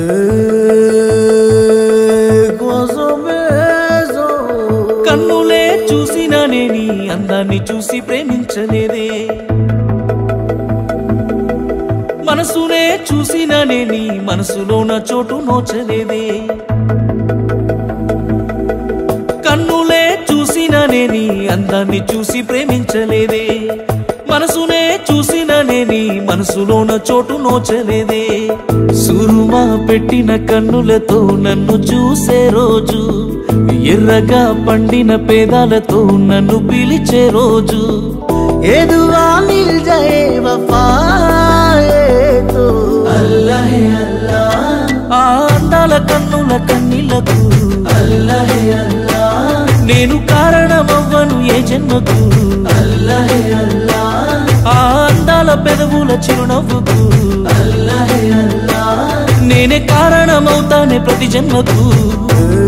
కన్నులే చూసినానే నీ అందాన్ని చూసి ప్రేమించలేదే మనసునే చూసినానే నీ మనసులో నా చోటు నోచలేదే కన్నులే చూసినానే నీ అందాన్ని చూసి ప్రేమించలేదే మనసునే చూసినానే నీ మనసులోన చోటు నోచలేదే సురుమా పెట్టిన కన్నులతో నన్ను చూసే రోజు ఎర్రగా పండిన పేదాలతో నన్ను పిలిచే రోజు ఎదువా మిల్ జాయే వఫాయే తో అల్లహే అల్లా ఆ అందాల కన్నుల కన్నీళ్లకు అల్లహే అల్లా నేను కారణమవ్వను ఏ జన్మకు అల్లహే అల్లా ఆ అందాల పెదవుల చిరునవ్వుకు అల్లహే అల్లా నేనే కారణమవుతానే ప్రతి జన్మకు